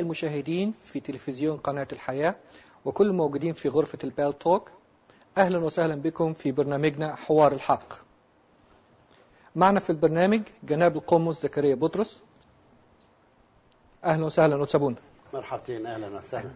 المشاهدين في تلفزيون قناة الحياة وكل الموجودين في غرفة البال توك أهلا وسهلا بكم في برنامجنا حوار الحق معنا في البرنامج جناب القمص زكريا بطرس أهلا وسهلا وتسابونا مرحبتين اهلا وسهلا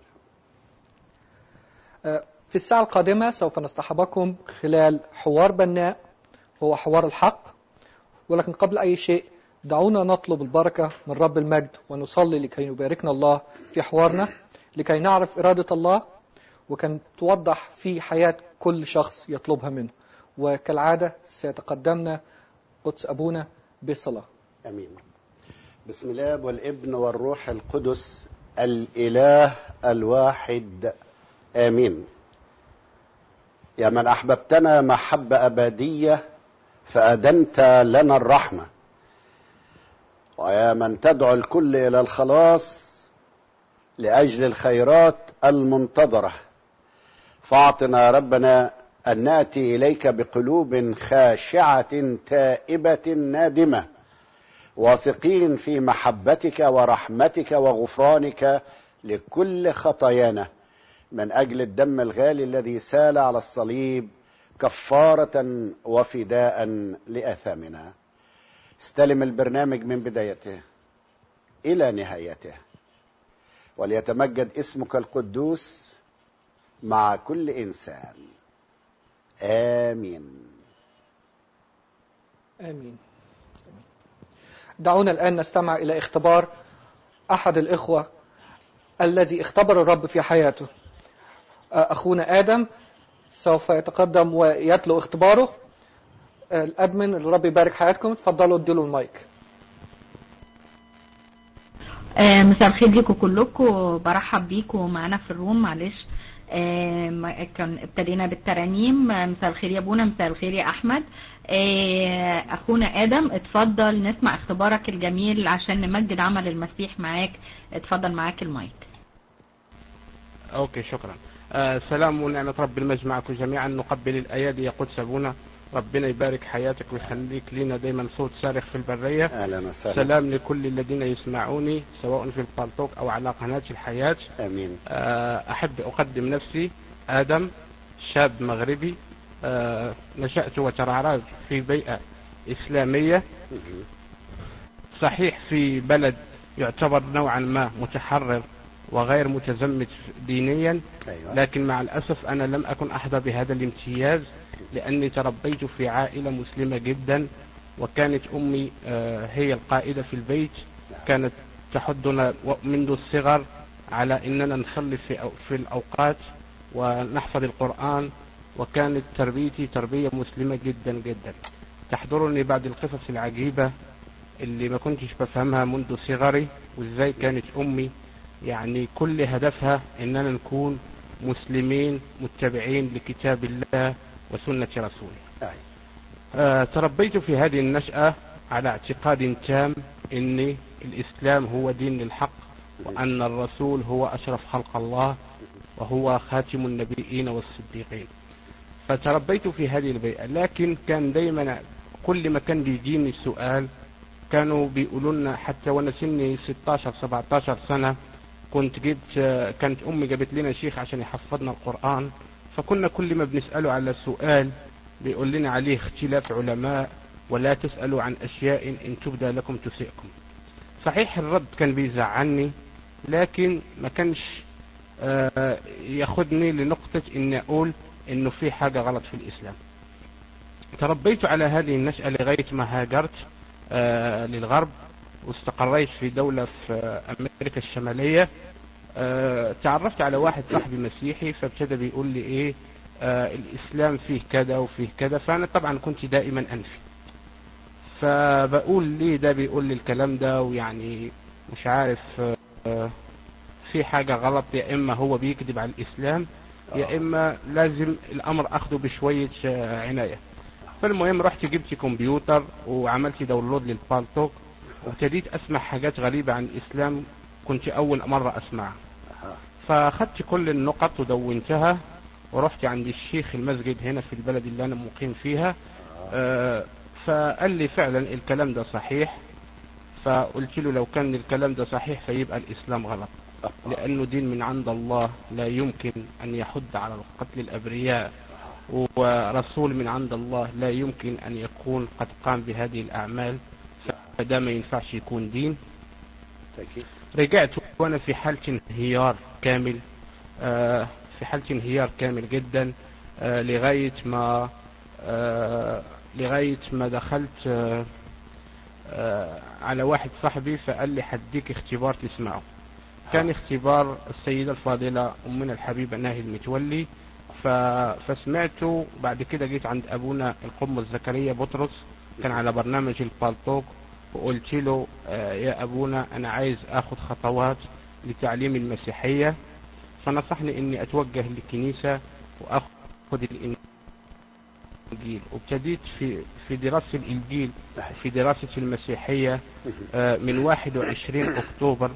في الساعة القادمة سوف نصطحبكم خلال حوار بناء هو حوار الحق ولكن قبل أي شيء دعونا نطلب البركة من رب المجد ونصلي لكي يباركنا الله في حوارنا لكي نعرف إرادة الله وكان توضح في حياة كل شخص يطلبها منه وكالعادة سيتقدمنا قدس أبونا بالصلاة امين بسم الله والابن والروح القدس الاله الواحد امين يا من احببتنا محبه ابديه فادمت لنا الرحمه ويا من تدعو الكل الى الخلاص لاجل الخيرات المنتظره فاعطنا ربنا ان ناتي اليك بقلوب خاشعه تائبه نادمه واثقين في محبتك ورحمتك وغفرانك لكل خطايانا من اجل الدم الغالي الذي سال على الصليب كفاره وفداء لاثامنا استلم البرنامج من بدايته الى نهايته وليتمجد اسمك القدوس مع كل انسان امين آمين دعونا الآن نستمع إلى اختبار أحد الإخوة الذي اختبر الرب في حياته أخونا آدم سوف يتقدم ويتلو اختباره الأدمن الرب يبارك حياتكم تفضلوا اديله المايك آه، مساء الخير ليكم كلكم برحب بيكم معانا في الروم معلش آه، ما- كان ابتدينا بالترانيم آه، مساء الخير يا ابونا مساء الخير يا احمد آه، اخونا ادم اتفضل نسمع اختبارك الجميل عشان نمجد عمل المسيح معاك اتفضل معاك المايك اوكي شكرا آه سلام ونعمة رب المجد معكم جميعا نقبل الايادي يا قدس ابونا ربنا يبارك حياتك ويخليك لنا دايما صوت صارخ في البرية اهلا وسهلا سلام لكل الذين يسمعوني سواء في البالتوك او على قناة الحياة امين آه احب اقدم نفسي ادم شاب مغربي آه نشأت وترعرعت في بيئة اسلامية مهم. صحيح في بلد يعتبر نوعا ما متحرر وغير متزمت دينيا ايوه لكن مع الأسف أنا لم أكن أحظى بهذا الامتياز لأني تربيت في عائلة مسلمة جدا وكانت أمي آه، هي القائدة في البيت كانت تحضنا و- منذ الصغر على أننا نصلي في أو- في الأوقات ونحفظ القرآن وكانت تربيتي تربية مسلمة جدا جدا تحضرني بعض القصص العجيبة اللي ما كنتش بفهمها منذ صغري وازاي كانت أمي يعني كل هدفها اننا نكون مسلمين متبعين لكتاب الله وسنة رسوله أي. آه تربيت في هذه النشأة على اعتقاد تام ان الاسلام هو دين الحق وان الرسول هو اشرف خلق الله وهو خاتم النبيين والصديقين فتربيت في هذه البيئة لكن كان دايما كل ما كان بيجيني السؤال كانوا بيقولوا لنا حتى وانا سني 16 17 سنة كنت جبت كانت امي جابت لنا شيخ عشان يحفظنا القرآن فكنا كل ما بنسأله على سؤال بيقول لنا عليه اختلاف علماء ولا تسألوا عن أشياء إن تبدى لكم تسئكم صحيح الرد كان بيزعلني لكن ما كانش آه، ياخدني لنقطة إني أقول إنه في حاجة غلط في الإسلام تربيت على هذه النشأة لغاية ما هاجرت آه، للغرب واستقريت في دولة في آه، أمريكا الشمالية آه، تعرفت على واحد صاحبي مسيحي فابتدى بيقول لي إيه آه، الإسلام فيه كذا وفيه كذا فأنا طبعا كنت دائما أنفي فبقول ليه ده بيقول لي الكلام ده ويعني مش عارف آه، آه، في حاجة غلط يا إما هو بيكذب على الإسلام يا إما لازم الأمر أخده بشوية آه، عناية فالمهم رحت جبت كمبيوتر وعملت داونلود للبالتوك وابتديت أسمع حاجات غريبة عن الإسلام كنت أول مرة أسمعها أها. فأخذت كل النقط ودونتها ورحت عند الشيخ المسجد هنا في البلد اللي أنا مقيم فيها آه، فقال لي فعلا الكلام ده صحيح فقلت له لو كان الكلام ده صحيح فيبقى الإسلام غلط لأنه دين من عند الله لا يمكن أن يحد على قتل الأبرياء ورسول من عند الله لا يمكن أن يكون قد قام بهذه الأعمال فده ما ينفعش يكون دين تأكيد رجعت وأنا في حالة انهيار كامل آه، في حالة انهيار كامل جدا آه، لغاية ما آه، لغاية ما دخلت آه، آه، على واحد صاحبي فقال لي حديك اختبار تسمعه كان اختبار السيدة الفاضلة أمنا الحبيبة ناهي المتولي ف... فسمعته بعد كده جيت عند أبونا القمص زكريا بطرس كان على برنامج البالتوك وقلت له آه، يا أبونا أنا عايز أخذ خطوات لتعليم المسيحية فنصحني إني أتوجه للكنيسة وأخذ الإنجيل وابتديت في في دراسة الإنجيل صحيح في دراسة المسيحية آه، من 21 أكتوبر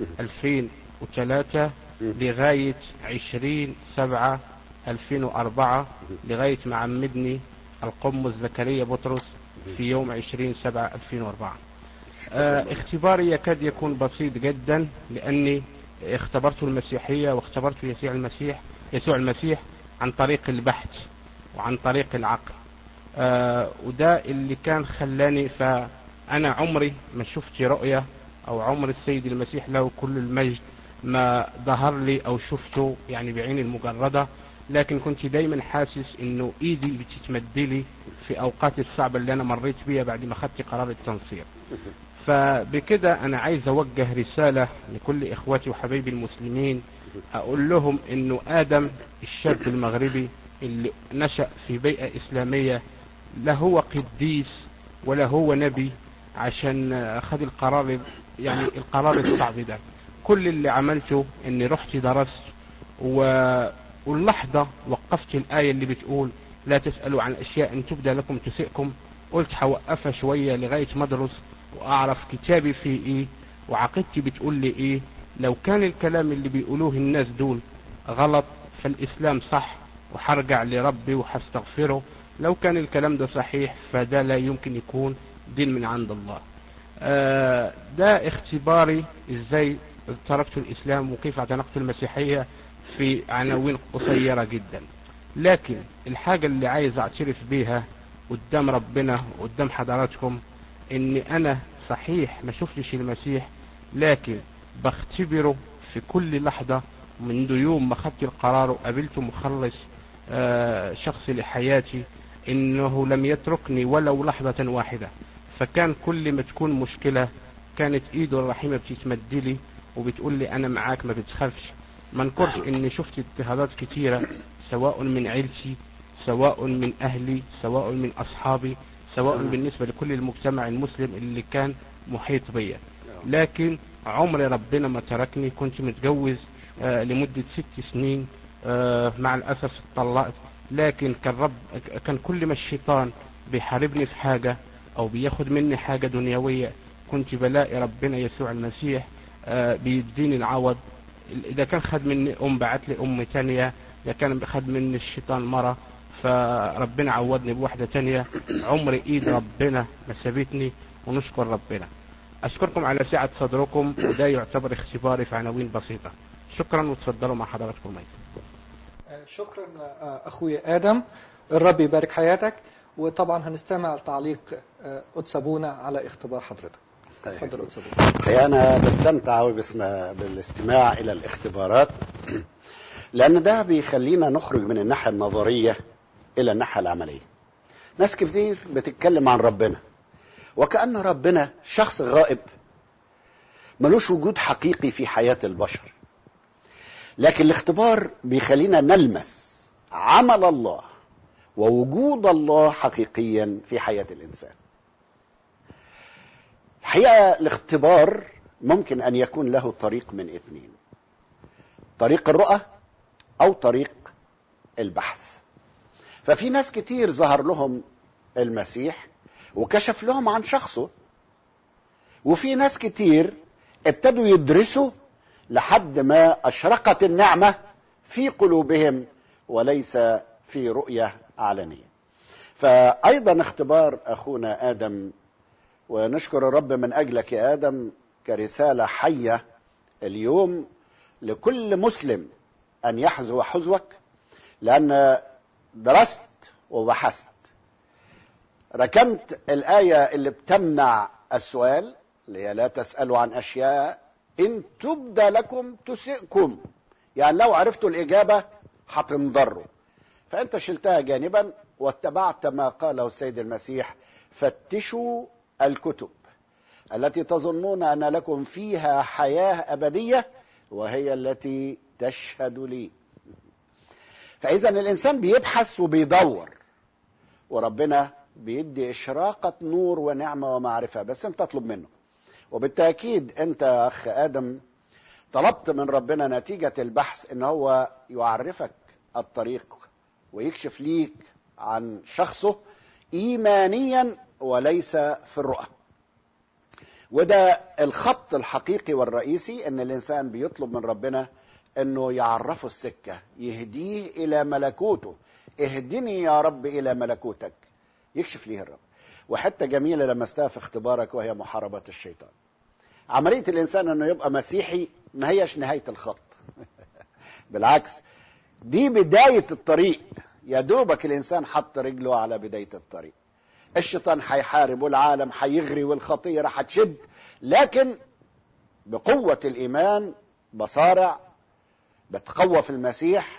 2003 لغاية 20 7 2004 لغاية ما عمدني القمص زكريا بطرس في يوم 20 7 2004 آه، اختباري يكاد يكون بسيط جدا لأني اختبرت المسيحية واختبرت يسوع المسيح يسوع المسيح عن طريق البحث وعن طريق العقل آه، وده اللي كان خلاني فأنا عمري ما شفت رؤية أو عمر السيد المسيح له كل المجد ما ظهر لي أو شفته يعني بعيني المجردة لكن كنت دايما حاسس انه ايدي بتتمدلي في اوقات الصعبة اللي انا مريت بيها بعد ما خدت قرار التنصير فبكده انا عايز اوجه رسالة لكل اخواتي وحبايبي المسلمين اقول لهم انه ادم الشاب المغربي اللي نشأ في بيئة اسلامية لا هو قديس ولا هو نبي عشان خد القرار يعني القرار الصعب ده كل اللي عملته اني رحت درست و... واللحظة وقفت الآية اللي بتقول لا تسألوا عن أشياء إن تبدى لكم تسئكم قلت هوقفها شوية لغاية ما أدرس وأعرف كتابي فيه إيه وعقيدتي بتقول لي إيه لو كان الكلام اللي بيقولوه الناس دول غلط فالإسلام صح وحرجع لربي وحستغفره لو كان الكلام ده صحيح فده لا يمكن يكون دين من عند الله آه ده اختباري ازاي تركت الإسلام وكيف اعتنقت المسيحية في عناوين قصيرة جدا لكن الحاجة اللي عايز اعترف بيها قدام ربنا وقدام حضراتكم ان انا صحيح ما شفتش المسيح لكن بختبره في كل لحظة منذ يوم ما خدت القرار وقابلت مخلص آه شخصي لحياتي انه لم يتركني ولو لحظة واحدة فكان كل ما تكون مشكلة كانت ايده الرحيمة بتتمدلي وبتقول لي انا معاك ما بتخافش ما انكرش اني شفت اضطهادات كتيرة سواء من عيلتي سواء من اهلي سواء من اصحابي سواء بالنسبة لكل المجتمع المسلم اللي كان محيط بيا لكن عمر ربنا ما تركني كنت متجوز آه لمدة ست سنين آه مع الأسف اتطلقت لكن كان رب كان كل ما الشيطان بيحاربني في حاجة أو بياخد مني حاجة دنيوية كنت بلاقي ربنا يسوع المسيح آه بيديني العوض إذا كان خد مني أم بعت لي أم تانية إذا كان خد مني الشيطان مرة فربنا عوضني بواحدة تانية عمر إيد ربنا ما سابتني ونشكر ربنا أشكركم على سعة صدركم وده يعتبر اختباري في عناوين بسيطة شكرا وتفضلوا مع حضراتكم الميت شكرا أخوي آدم الرب يبارك حياتك وطبعا هنستمع تعليق قدس أبونا على اختبار حضرتك تفضل قدس أبونا أنا بستمتع باسم- بالاستماع إلى الاختبارات لأن ده بيخلينا نخرج من الناحية النظرية إلى الناحية العملية ناس كتير بتتكلم عن ربنا وكأن ربنا شخص غائب ملوش وجود حقيقي في حياة البشر لكن الاختبار بيخلينا نلمس عمل الله ووجود الله حقيقيا في حياة الإنسان الحقيقة الاختبار ممكن أن يكون له طريق من اثنين طريق الرؤى أو طريق البحث ففي ناس كتير ظهر لهم المسيح وكشف لهم عن شخصه وفي ناس كتير ابتدوا يدرسوا لحد ما أشرقت النعمة في قلوبهم وليس في رؤية أعلانية فأيضا اختبار أخونا آدم ونشكر الرب من أجلك يا آدم كرسالة حية اليوم لكل مسلم أن يحذو حذوك لأن درست وبحثت ركنت الآية اللي بتمنع السؤال اللي هي لا تسألوا عن أشياء إن تبدى لكم تسئكم يعني لو عرفتوا الإجابة هتنضروا فأنت شلتها جانبا واتبعت ما قاله السيد المسيح فتشوا الكتب التي تظنون أن لكم فيها حياة أبدية وهي التي تشهد لي فإذا الإنسان بيبحث وبيدور وربنا بيدي إشراقة نور ونعمة ومعرفة بس أنت تطلب منه وبالتأكيد أنت يا أخ آدم طلبت من ربنا نتيجة البحث ان هو يعرفك الطريق ويكشف ليك عن شخصه ايمانيا وليس في الرؤى وده الخط الحقيقي والرئيسي ان الانسان بيطلب من ربنا انه يعرفه السكه يهديه الى ملكوته اهدني يا رب الى ملكوتك يكشف ليه الرب وحته جميله لمستها في اختبارك وهي محاربه الشيطان عمليه الانسان انه يبقى مسيحي ما هيش نهايه الخط بالعكس دي بدايه الطريق يا دوبك الانسان حط رجله على بدايه الطريق الشيطان هيحارب والعالم هيغري والخطيه راح تشد لكن بقوه الايمان بصارع بتقوى في المسيح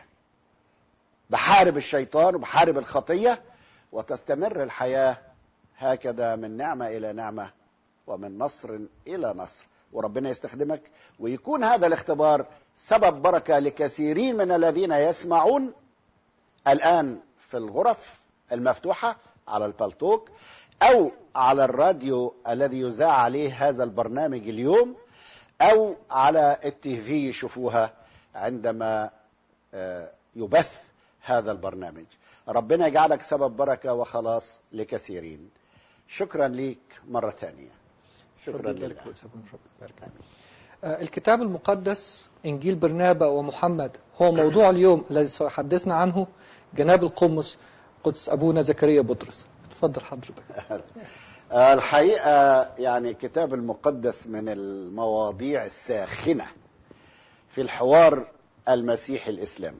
بحارب الشيطان وبحارب الخطيه وتستمر الحياه هكذا من نعمه الى نعمه ومن نصر الى نصر وربنا يستخدمك ويكون هذا الاختبار سبب بركه لكثيرين من الذين يسمعون الان في الغرف المفتوحه على البلتوك او على الراديو الذي يذاع عليه هذا البرنامج اليوم او على التي في يشوفوها عندما يبث هذا البرنامج ربنا يجعلك سبب بركه وخلاص لكثيرين شكرا ليك مره ثانيه شكرا لله الكتاب المقدس انجيل برنابا ومحمد هو موضوع اليوم الذي سيحدثنا عنه جناب القمص قدس ابونا زكريا بطرس تفضل حضرتك الحقيقه يعني الكتاب المقدس من المواضيع الساخنه في الحوار المسيحي الاسلامي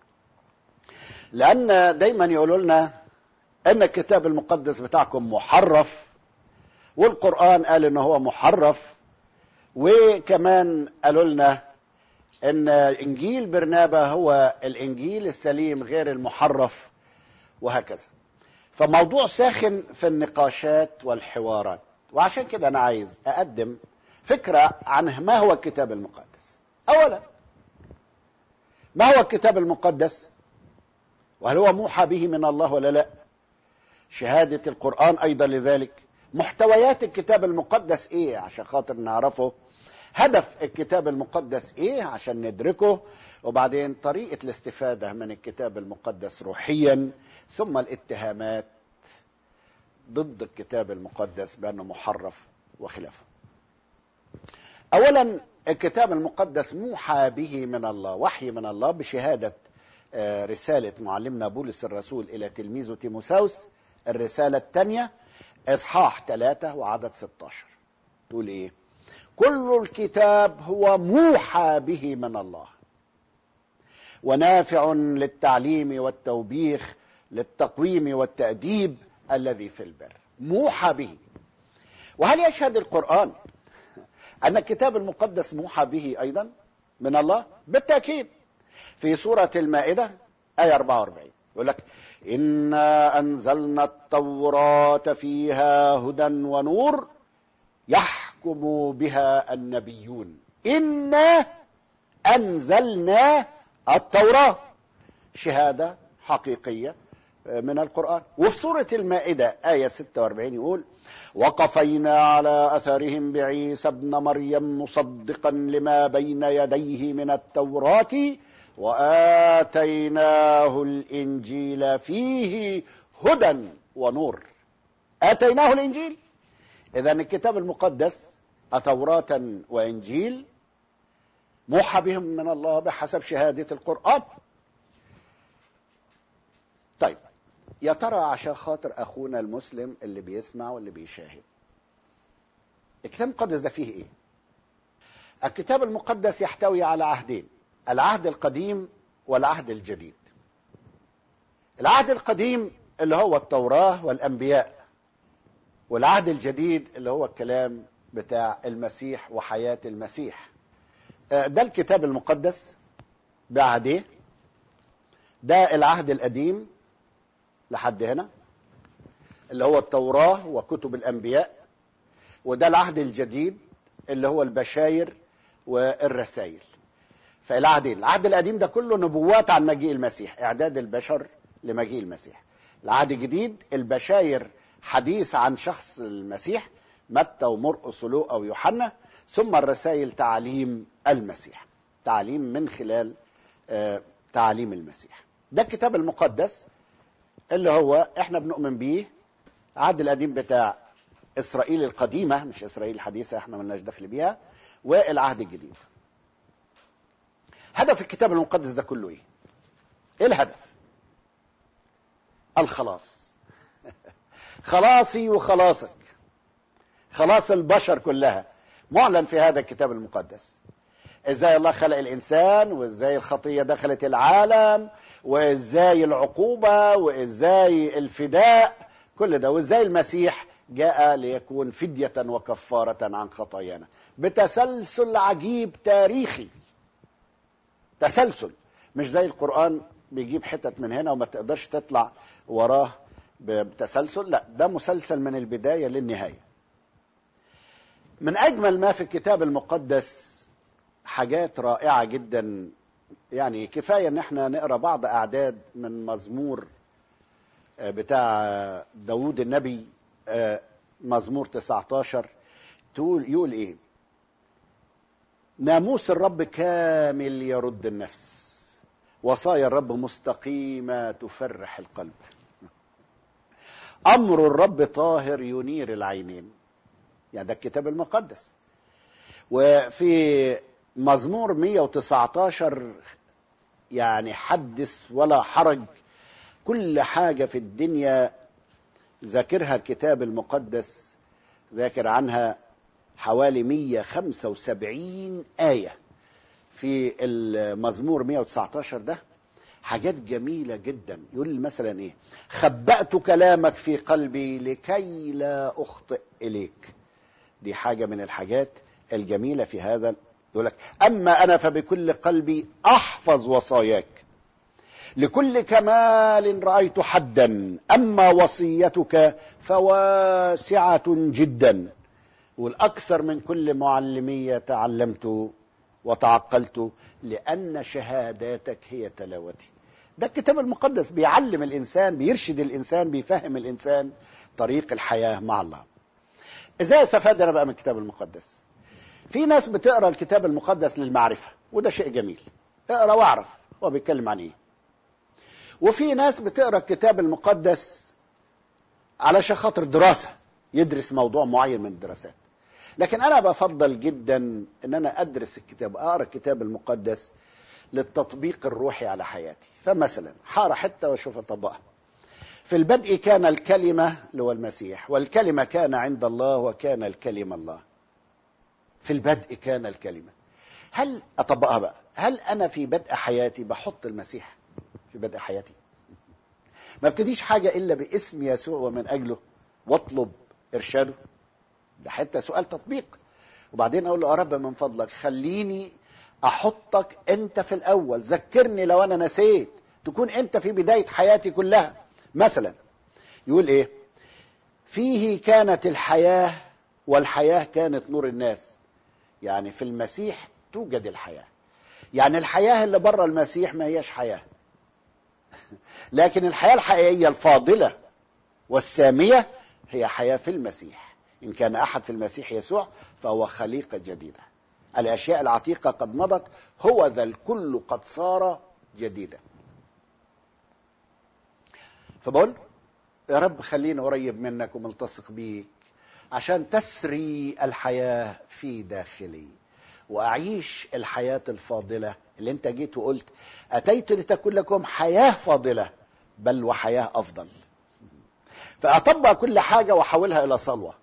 لان دايما يقولوا لنا ان الكتاب المقدس بتاعكم محرف والقرآن قال ان هو محرف وكمان قالوا لنا ان انجيل برنابا هو الانجيل السليم غير المحرف وهكذا فموضوع ساخن في النقاشات والحوارات وعشان كده انا عايز اقدم فكرة عن ما هو الكتاب المقدس اولا ما هو الكتاب المقدس وهل هو موحى به من الله ولا لا شهادة القرآن ايضا لذلك محتويات الكتاب المقدس ايه عشان خاطر نعرفه هدف الكتاب المقدس ايه عشان ندركه وبعدين طريقة الاستفادة من الكتاب المقدس روحيا ثم الاتهامات ضد الكتاب المقدس بأنه محرف وخلافه أولا الكتاب المقدس موحى به من الله وحي من الله بشهادة رسالة معلمنا بولس الرسول إلى تلميذه تيموثاوس الرسالة الثانية اصحاح ثلاثة وعدد 16 تقول ايه كل الكتاب هو موحى به من الله ونافع للتعليم والتوبيخ للتقويم والتأديب الذي في البر موحى به وهل يشهد القرآن أن الكتاب المقدس موحى به أيضا من الله بالتأكيد في سورة المائدة آية 44 يقول لك إنا أنزلنا التوراة فيها هدى ونور يحكم بها النبيون إنا أنزلنا التوراة شهادة حقيقية من القرآن وفي سورة المائدة آية 46 يقول وقفينا على أثرهم بعيسى ابن مريم مصدقا لما بين يديه من التوراة وآتيناه الإنجيل فيه هدى ونور آتيناه الإنجيل إذا الكتاب المقدس توراة وإنجيل موحى بهم من الله بحسب شهادة القرآن طيب يا ترى عشان خاطر أخونا المسلم اللي بيسمع واللي بيشاهد الكتاب المقدس ده فيه ايه الكتاب المقدس يحتوي على عهدين العهد القديم والعهد الجديد العهد القديم اللي هو التوراة والأنبياء والعهد الجديد اللي هو الكلام بتاع المسيح وحياة المسيح آه، ده الكتاب المقدس بعهديه ده العهد القديم لحد هنا اللي هو التوراة وكتب الأنبياء وده العهد الجديد اللي هو البشاير والرسائل فالعهدين العهد القديم ده كله نبوات عن مجيء المسيح إعداد البشر لمجيء المسيح العهد الجديد البشاير حديث عن شخص المسيح متى ومرقس ولوقا ويوحنا ثم الرسائل تعاليم المسيح تعاليم من خلال آه، تعاليم المسيح ده الكتاب المقدس اللي هو احنا بنؤمن بيه العهد القديم بتاع اسرائيل القديمه مش اسرائيل الحديثه احنا ملناش دخل بيها والعهد الجديد هدف الكتاب المقدس ده كله ايه ايه الهدف الخلاص خلاصي وخلاصك خلاص البشر كلها معلن في هذا الكتاب المقدس ازاي الله خلق الانسان وازاي الخطيه دخلت العالم وازاي العقوبه وازاي الفداء كل ده وازاي المسيح جاء ليكون فديه وكفاره عن خطايانا بتسلسل عجيب تاريخي تسلسل مش زي القران بيجيب حتت من هنا وما تقدرش تطلع وراه بتسلسل لا ده مسلسل من البدايه للنهايه من اجمل ما في الكتاب المقدس حاجات رائعه جدا يعني كفايه ان احنا نقرا بعض اعداد من مزمور آه، بتاع داوود النبي آه، مزمور 19 تقول يقول ايه ناموس الرب كامل يرد النفس وصايا الرب مستقيمه تفرح القلب امر الرب طاهر ينير العينين يعني ده الكتاب المقدس وفي مزمور 119 يعني حدث ولا حرج كل حاجة في الدنيا ذاكرها الكتاب المقدس ذاكر عنها حوالي 175 آية في المزمور 119 ده حاجات جميلة جدا يقول مثلا ايه خبأت كلامك في قلبي لكي لا أخطئ إليك دي حاجة من الحاجات الجميلة في هذا يقول لك أما أنا فبكل قلبي أحفظ وصاياك لكل كمال رأيت حدا أما وصيتك فواسعة جدا والأكثر من كل معلمية تعلمت وتعقلت لأن شهاداتك هي تلاوتي ده الكتاب المقدس بيعلم الإنسان بيرشد الإنسان بيفهم الإنسان طريق الحياة مع الله ازاي استفاد انا بقى من الكتاب المقدس في ناس بتقرا الكتاب المقدس للمعرفه وده شيء جميل اقرا واعرف هو بيتكلم عن ايه وفي ناس بتقرا الكتاب المقدس علشان خاطر دراسه يدرس موضوع معين من الدراسات لكن انا بفضل جدا ان انا ادرس الكتاب اقرا الكتاب المقدس للتطبيق الروحي على حياتي فمثلا هقرا حته واشوف اطبقها في البدء كان الكلمة اللي هو المسيح والكلمة كان عند الله وكان الكلمة الله في البدء كان الكلمة هل أطبقها بقى هل أنا في بدء حياتي بحط المسيح في بدء حياتي ما ابتديش حاجة إلا باسم يسوع ومن أجله واطلب إرشاده ده حتى سؤال تطبيق وبعدين أقول له يا رب من فضلك خليني أحطك أنت في الأول ذكرني لو أنا نسيت تكون أنت في بداية حياتي كلها مثلا يقول ايه فيه كانت الحياة والحياة كانت نور الناس يعني في المسيح توجد الحياة يعني الحياة اللي بره المسيح ما هيش حياة لكن الحياة الحقيقية الفاضلة والسامية هي حياة في المسيح إن كان أحد في المسيح يسوع فهو خليقة جديدة الأشياء العتيقة قد مضت هو ذا الكل قد صار جديدا فبقول يا رب خليني قريب منك وملتصق بيك عشان تسري الحياة في داخلي وأعيش الحياة الفاضلة اللي انت جيت وقلت أتيت لتكون لكم حياة فاضلة بل وحياة أفضل فأطبق كل حاجة وأحولها إلى صلوة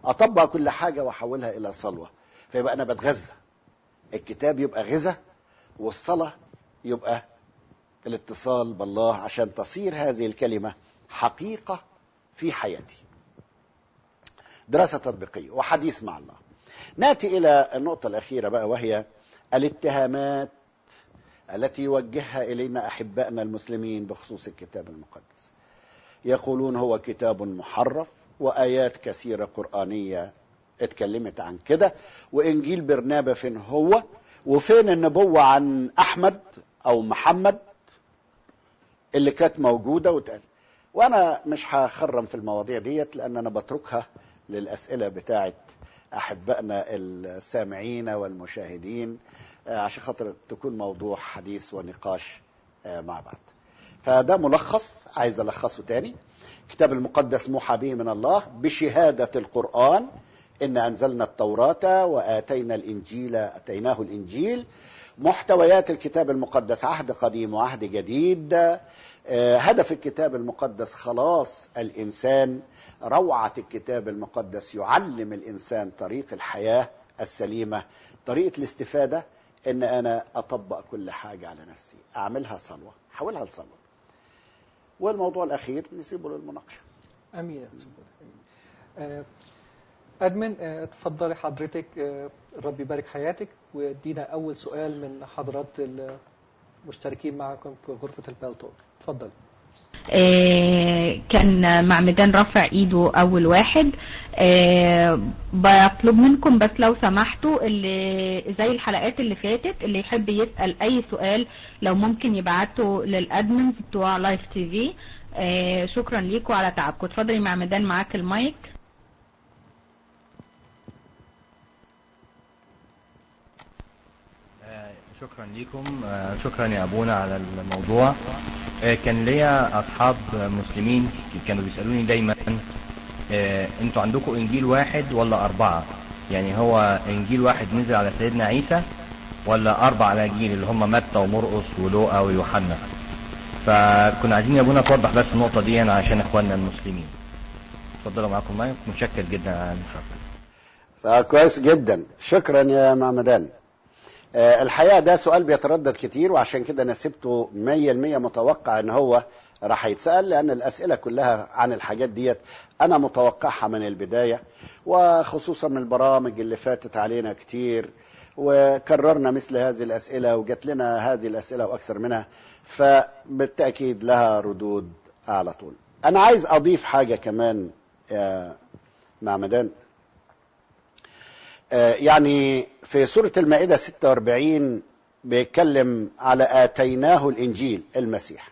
اطبق كل حاجه واحولها الى صلوه فيبقى انا بتغذى الكتاب يبقى غذاء والصلاه يبقى الاتصال بالله عشان تصير هذه الكلمه حقيقه في حياتي دراسه تطبيقيه وحديث مع الله ناتي الى النقطه الاخيره بقى وهي الاتهامات التي يوجهها الينا احبائنا المسلمين بخصوص الكتاب المقدس يقولون هو كتاب محرف وايات كثيره قرانيه اتكلمت عن كده وانجيل برنابا فين هو وفين النبوه عن احمد او محمد اللي كانت موجوده وتقال وانا مش هخرم في المواضيع ديت لان انا بتركها للاسئله بتاعت احبائنا السامعين والمشاهدين آه، عشان خاطر تكون موضوع حديث ونقاش آه، مع بعض فده ملخص عايز الخصه تاني الكتاب المقدس موحى به من الله بشهاده القران ان انزلنا التوراه واتينا الانجيل اتيناه الانجيل محتويات الكتاب المقدس عهد قديم وعهد جديد آه، هدف الكتاب المقدس خلاص الانسان روعه الكتاب المقدس يعلم الانسان طريق الحياه السليمه طريقه الاستفاده ان انا اطبق كل حاجه على نفسي اعملها صلوه حولها لصلوه والموضوع الاخير نسيبه للمناقشه امين يا أستاذ أمين. آه، ادمن آه، اتفضلي حضرتك آه، الرب يبارك حياتك وادينا اول سؤال من حضرات المشتركين معكم في غرفه البالتوك اتفضل آه، كان معمدان رافع ايده اول واحد آه، بطلب منكم بس لو سمحتوا اللي زي الحلقات اللي فاتت اللي يحب يسأل اي سؤال لو ممكن يبعته للادمنز بتوع لايف تي في آه، شكرا ليكم على تعبكم اتفضلي معمدان معاك المايك آه، شكرا لكم آه، شكرا يا ابونا على الموضوع آه، كان ليا اصحاب مسلمين كانوا بيسالوني دايما آه، انتوا عندكم انجيل واحد ولا اربعه يعني هو انجيل واحد نزل على سيدنا عيسى ولا اربع اناجيل اللي هم متى ومرقس ولوقا ويوحنا فكنا عايزين يا ابونا توضح بس النقطه دي عشان اخواننا المسلمين اتفضلوا معاكم مايك متشكر جدا على المشاركه فكويس جدا شكرا يا معمدان آه، الحقيقه ده سؤال بيتردد كتير وعشان كده انا سبته 100% متوقع ان هو راح يتسال لان الاسئله كلها عن الحاجات ديت انا متوقعها من البدايه وخصوصا من البرامج اللي فاتت علينا كتير وكررنا مثل هذه الاسئله وجات لنا هذه الاسئله واكثر منها فبالتاكيد لها ردود على طول انا عايز اضيف حاجه كمان يا معمدان آه، يعني في سورة المائدة 46 بيتكلم على آتيناه الإنجيل المسيح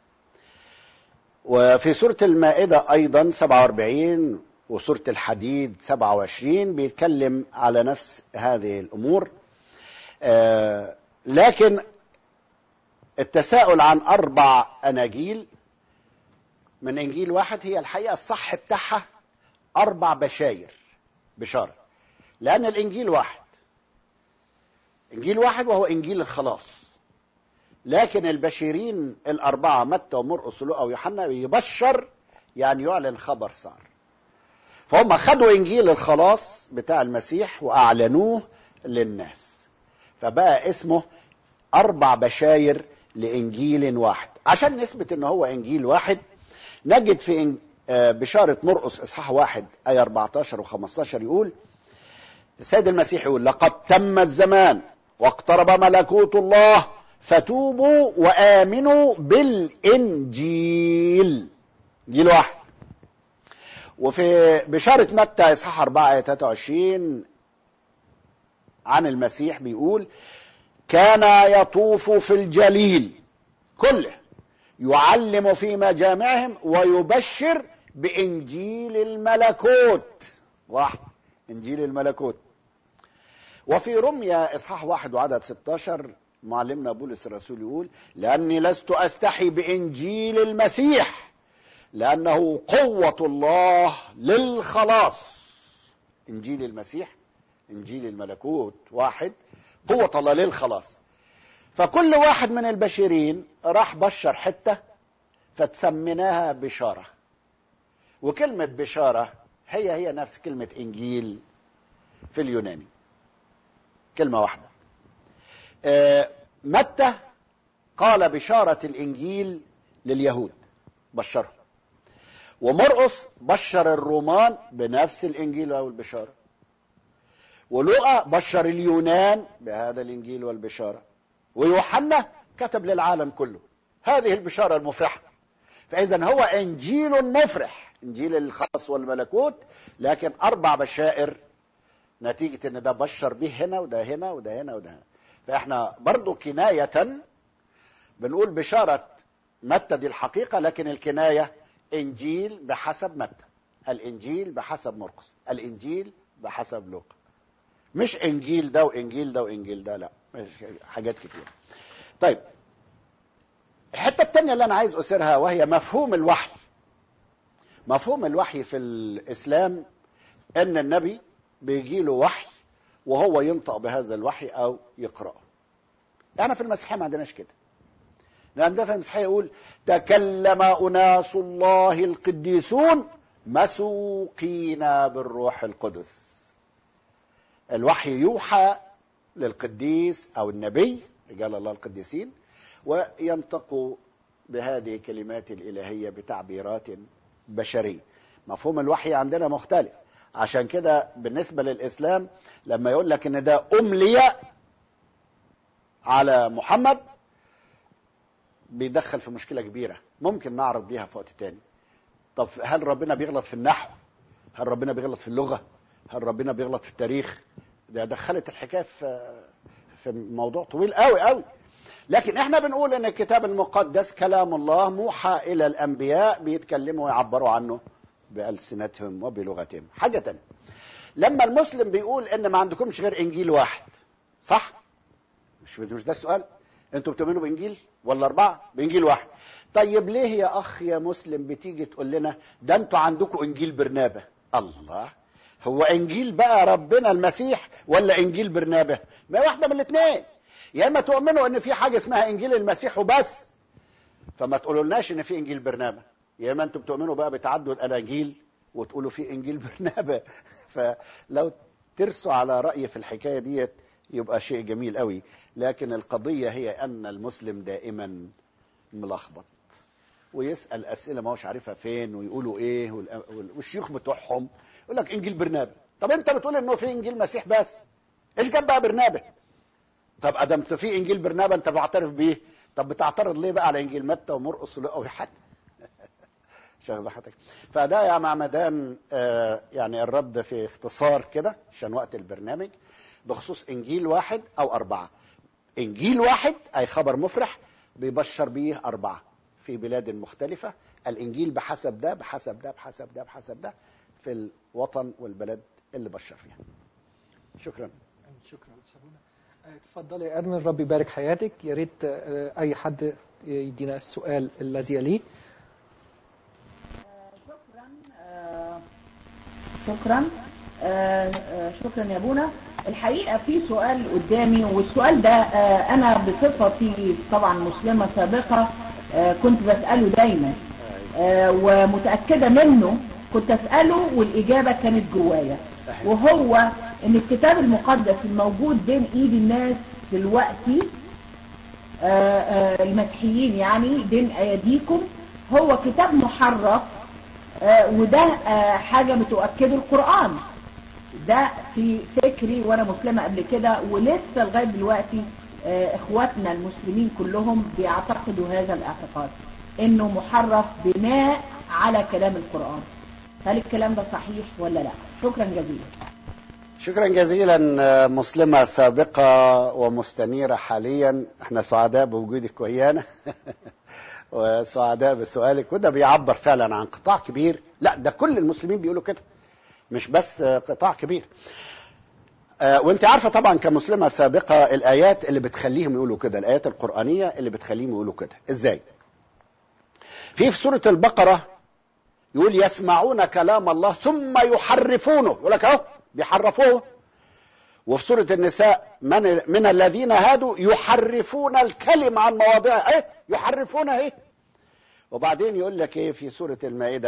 وفي سورة المائدة أيضا 47 وسورة الحديد 27 بيتكلم على نفس هذه الأمور آه، لكن التساؤل عن أربع أناجيل من إنجيل واحد هي الحقيقة الصح بتاعها أربع بشاير بشارة لأن الإنجيل واحد إنجيل واحد وهو إنجيل الخلاص لكن البشيرين الأربعة متى ومرقس ولوقا ويوحنا يبشر يعني يعلن خبر صار فهم خدوا إنجيل الخلاص بتاع المسيح وأعلنوه للناس فبقى اسمه أربع بشاير لإنجيل واحد عشان نثبت إن هو إنجيل واحد نجد في إن- آه، بشارة مرقس إصحاح واحد آية 14 و15 يقول السيد المسيح يقول لقد تم الزمان واقترب ملكوت الله فتوبوا وآمنوا بالإنجيل جيل واحد وفي بشارة متى إصحاح 4 آية 23 عن المسيح بيقول كان يطوف في الجليل كله يعلم في مجامعهم ويبشر بإنجيل الملكوت واحد إنجيل الملكوت وفي رمية إصحاح واحد وعدد 16 معلمنا بولس الرسول يقول لأني لست أستحي بإنجيل المسيح لأنه قوة الله للخلاص إنجيل المسيح إنجيل الملكوت واحد قوة الله للخلاص فكل واحد من البشرين راح بشر حتة فتسميناها بشارة وكلمة بشارة هي هي نفس كلمة إنجيل في اليوناني كلمة واحدة آه، متى قال بشارة الإنجيل لليهود بشرهم ومرقس بشر الرومان بنفس الإنجيل أو البشارة ولوقا بشر اليونان بهذا الإنجيل والبشارة ويوحنا كتب للعالم كله هذه البشارة المفرحة فإذا هو إنجيل مفرح إنجيل الخاص والملكوت لكن أربع بشائر نتيجة إن ده بشر به هنا وده هنا وده هنا وده هنا فإحنا برضو كناية بنقول بشارة متى دي الحقيقة لكن الكناية إنجيل بحسب متى الإنجيل بحسب مرقس الإنجيل بحسب لوقا مش إنجيل ده وإنجيل ده وإنجيل ده لا مش حاجات كتير طيب الحتة التانية اللي أنا عايز أثيرها وهي مفهوم الوحي مفهوم الوحي في الإسلام أن النبي بيجي له وحي وهو ينطق بهذا الوحي أو يقرأه يعني في المسيحية ما عندناش كده لأن ده في المسيحية يقول تكلم أناس الله القديسون مسوقين بالروح القدس الوحي يوحى للقديس أو النبي رجال الله القديسين وينطقوا بهذه الكلمات الإلهية بتعبيرات بشرية مفهوم الوحي عندنا مختلف عشان كده بالنسبة للإسلام لما يقول لك إن ده أملي على محمد بيدخل في مشكلة كبيرة ممكن نعرض بيها في وقت تاني طب هل ربنا بيغلط في النحو هل ربنا بيغلط في اللغة هل ربنا بيغلط في التاريخ ده دخلت الحكاية في في موضوع طويل قوي قوي لكن احنا بنقول ان الكتاب المقدس كلام الله موحى الى الانبياء بيتكلموا ويعبروا عنه بألسنتهم وبلغتهم حاجة تانية لما المسلم بيقول ان ما عندكمش غير انجيل واحد صح مش مش ده السؤال انتوا بتؤمنوا بانجيل ولا اربعه بانجيل واحد طيب ليه يا اخ يا مسلم بتيجي تقول لنا ده انتوا عندكم انجيل برنابه الله هو انجيل بقى ربنا المسيح ولا انجيل برنابه ما واحده من الاثنين يا اما تؤمنوا ان في حاجه اسمها انجيل المسيح وبس فما تقولولناش ان في انجيل برنابه يا اما انتوا بتؤمنوا بقى بتعدد الاناجيل وتقولوا في انجيل برنابه فلو ترسوا على راي في الحكايه ديت يبقى شيء جميل قوي لكن القضيه هي ان المسلم دائما ملخبط ويسال اسئله ما هوش عارفها فين ويقولوا ايه والشيوخ بتوعهم يقول لك انجيل برنابه طب انت بتقول انه في انجيل مسيح بس ايش جاب بقى برنابه طب ادم في انجيل برنابه انت معترف بيه طب بتعترض ليه بقى على انجيل متى ومرقس ولوقا ويوحنا شغل حضرتك فده يا معمدان آه يعني الرد في اختصار كده عشان وقت البرنامج بخصوص انجيل واحد او اربعه انجيل واحد اي خبر مفرح بيبشر بيه اربعه في بلاد مختلفه الانجيل بحسب ده بحسب ده بحسب ده بحسب ده في الوطن والبلد اللي بشر فيها شكرا شكرا سابونا اتفضلي يا ادمن ربي يبارك حياتك يا ريت اي حد يدينا السؤال الذي يليه شكرا شكرا شكرا يا ابونا الحقيقه في سؤال قدامي والسؤال ده انا بصفتي طبعا مسلمه سابقه كنت بساله دايما ومتاكده منه كنت اساله والاجابه كانت جوايا وهو ان الكتاب المقدس الموجود بين ايد الناس دلوقتي المسيحيين يعني بين ايديكم هو كتاب محرف وده حاجة بتؤكده القرآن ده في فكري وانا مسلمة قبل كده ولسه لغاية دلوقتي اخواتنا المسلمين كلهم بيعتقدوا هذا الاعتقاد انه محرف بناء على كلام القرآن هل الكلام ده صحيح ولا لا شكرا جزيلا شكرا جزيلا مسلمة سابقة ومستنيرة حاليا احنا سعداء بوجودك ويانا وسعداء بسؤالك وده بيعبر فعلا عن قطاع كبير لا ده كل المسلمين بيقولوا كده مش بس قطاع كبير آه وانت عارفه طبعا كمسلمه سابقه الايات اللي بتخليهم يقولوا كده الايات القرانيه اللي بتخليهم يقولوا كده ازاي في في سوره البقره يقول يسمعون كلام الله ثم يحرفونه يقول لك اهو بيحرفوه وفي سورة النساء من, من الذين هادوا يحرفون الكلمة عن مواضعها ايه يحرفونها ايه وبعدين يقول لك ايه في سورة المائدة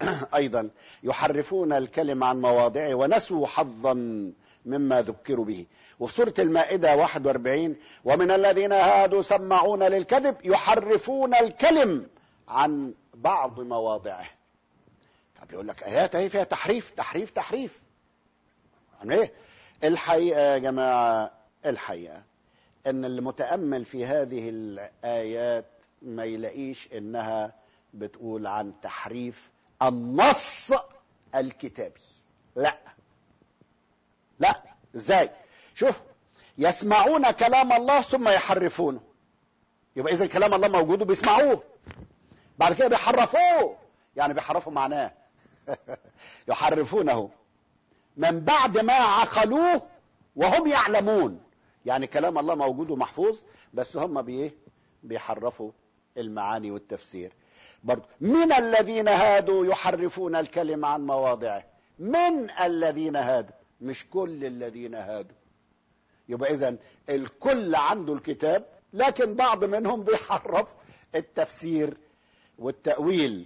أيضا يحرفون الكلم عن مواضعه ونسوا حظا مما ذكروا به وفي سورة المائدة 41 ومن الذين هادوا سمعون للكذب يحرفون الكلم عن بعض مواضعه طب يقول لك آيات اهي فيها تحريف تحريف تحريف يعني ايه الحقيقة يا جماعة الحقيقة ان المتأمل في هذه الآيات ما يلاقيش انها بتقول عن تحريف النص الكتابي لا لا ازاي شوف يسمعون كلام الله ثم يحرفونه يبقى اذا كلام الله موجود وبيسمعوه بعد كده بيحرفوه يعني بيحرفوا معناه يحرفونه من بعد ما عقلوه وهم يعلمون يعني كلام الله موجود ومحفوظ بس هم بايه بيحرفوا المعاني والتفسير برضو من الذين هادوا يحرفون الكلمة عن مواضعه من الذين هادوا مش كل الذين هادوا يبقى اذا الكل عنده الكتاب لكن بعض منهم بيحرف التفسير والتأويل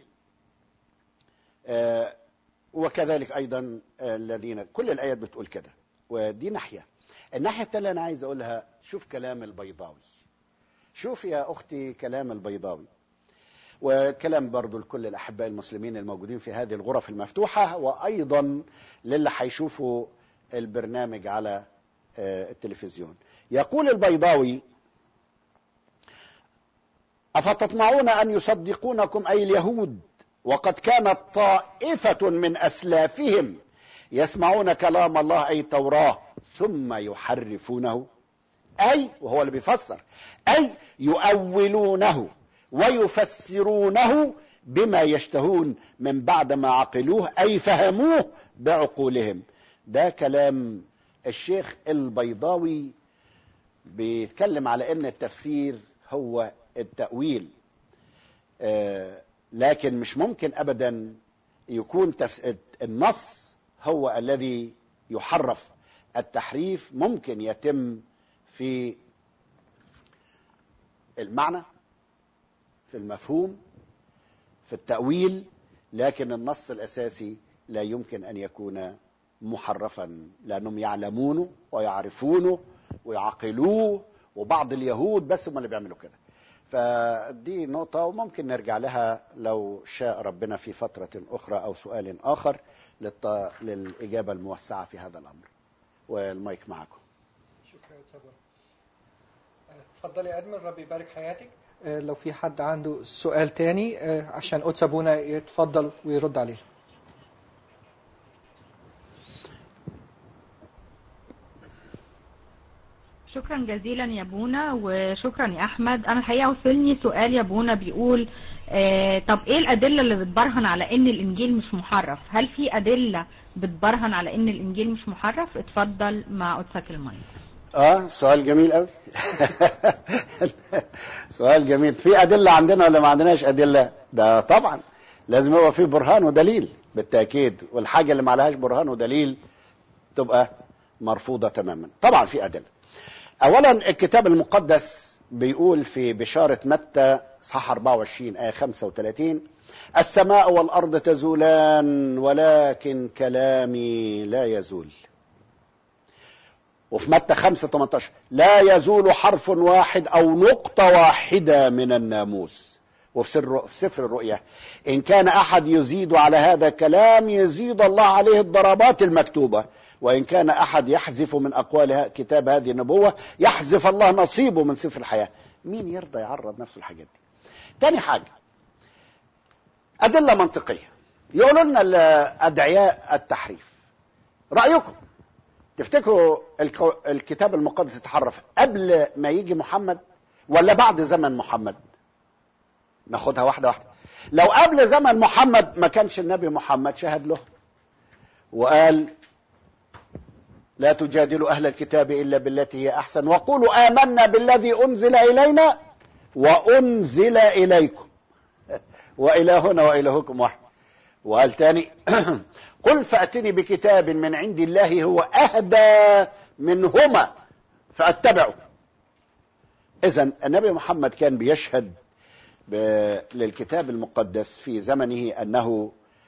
آه وكذلك ايضا الذين كل الايات بتقول كده ودي ناحيه الناحيه التانيه انا عايز اقولها شوف كلام البيضاوي شوف يا اختي كلام البيضاوي وكلام برضو لكل الاحباء المسلمين الموجودين في هذه الغرف المفتوحه وايضا للي هيشوفوا البرنامج على التلفزيون يقول البيضاوي افتطمعون ان يصدقونكم اي اليهود وقد كانت طائفه من اسلافهم يسمعون كلام الله اي التوراه ثم يحرفونه اي وهو اللي بيفسر اي يؤولونه ويفسرونه بما يشتهون من بعد ما عقلوه اي فهموه بعقولهم ده كلام الشيخ البيضاوي بيتكلم على ان التفسير هو التأويل آه لكن مش ممكن ابدا يكون تفس... النص هو الذي يحرف التحريف ممكن يتم في المعنى في المفهوم في التأويل لكن النص الأساسي لا يمكن أن يكون محرفا لأنهم يعلمونه ويعرفونه ويعقلوه وبعض اليهود بس هم اللي بيعملوا كده فدي نقطة وممكن نرجع لها لو شاء ربنا في فترة أخرى أو سؤال آخر للط... للإجابة الموسعة في هذا الأمر والمايك معكم شكرا يا صبر اتفضلي يا أدمن ربي يبارك حياتك لو في حد عنده سؤال تاني عشان قدس أبونا يتفضل ويرد عليه شكرا جزيلا يا بونا وشكرا يا احمد انا الحقيقه وصلني سؤال يا بونا بيقول آه طب ايه الادله اللي بتبرهن على ان الانجيل مش محرف هل في ادله بتبرهن على ان الانجيل مش محرف اتفضل مع قدسك المايك اه سؤال جميل قوي سؤال جميل في ادله عندنا ولا ما عندناش ادله ده طبعا لازم يبقى في برهان ودليل بالتاكيد والحاجه اللي ما عليهاش برهان ودليل تبقى مرفوضه تماما طبعا في ادله اولا الكتاب المقدس بيقول في بشارة متى صح 24 آية 35 السماء والأرض تزولان ولكن كلامي لا يزول وفي متى 5 18 لا يزول حرف واحد أو نقطة واحدة من الناموس وفي سر في سفر الرؤيا إن كان أحد يزيد على هذا الكلام يزيد الله عليه الضربات المكتوبة وإن كان أحد يحذف من أقوال كتاب هذه النبوة يحذف الله نصيبه من سفر الحياة مين يرضى يعرض نفسه الحاجات دي تاني حاجة أدلة منطقية يقولوا لنا أدعياء التحريف رأيكم تفتكروا الكتاب المقدس اتحرف قبل ما يجي محمد ولا بعد زمن محمد ناخدها واحدة واحدة لو قبل زمن محمد ما كانش النبي محمد شهد له وقال لا تجادلوا أهل الكتاب إلا بالتي هي أحسن وقولوا آمنا بالذي أنزل إلينا وأنزل إليكم وإلهنا وإلهكم واحد وقال تاني قل فأتني بكتاب من عند الله هو أهدى منهما فأتبعه إذا النبي محمد كان بيشهد للكتاب المقدس في زمنه أنه